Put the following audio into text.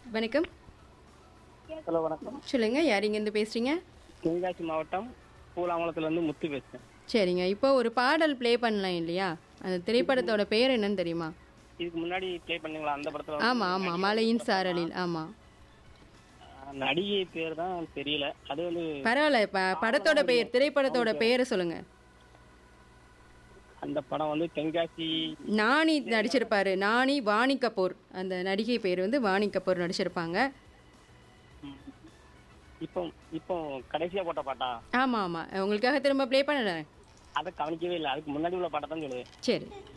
வணக்கம் ஹலோ வணக்கம் சொல்லுங்க யார் இங்கேருந்து பேசுறீங்க தென்காசி மாவட்டம் பூலாங்குளத்துலேருந்து முத்து பேசுகிறேன் சரிங்க இப்போ ஒரு பாடல் ப்ளே பண்ணலாம் இல்லையா அந்த திரைப்படத்தோட பெயர் என்னன்னு தெரியுமா இதுக்கு முன்னாடி ப்ளே பண்ணீங்களா அந்த படத்தில் ஆமா ஆமா மலையின் சாரலில் ஆமா நடிகை பேர் தான் தெரியல அது வந்து பரவாயில்ல ப- படத்தோட பெயர் திரைப்படத்தோட பெயரை சொல்லுங்க அந்த படம் வந்து தென்காசி நாணி நடிச்சிருப்பாரு நாணி வாணி கபூர் அந்த நடிகை பேர் வந்து வாணி கபூர் நடிச்சிருப்பாங்க இப்போ இப்போ கடைசியாக போட்ட பாட்டா ஆமா ஆமா உங்களுக்காக திரும்ப ப்ளே பண்ணுறேன் அதை கவனிக்கவே இல்லை அதுக்கு முன்னாடி உள்ள பாட்டை தான் சொல்லுவேன் சரி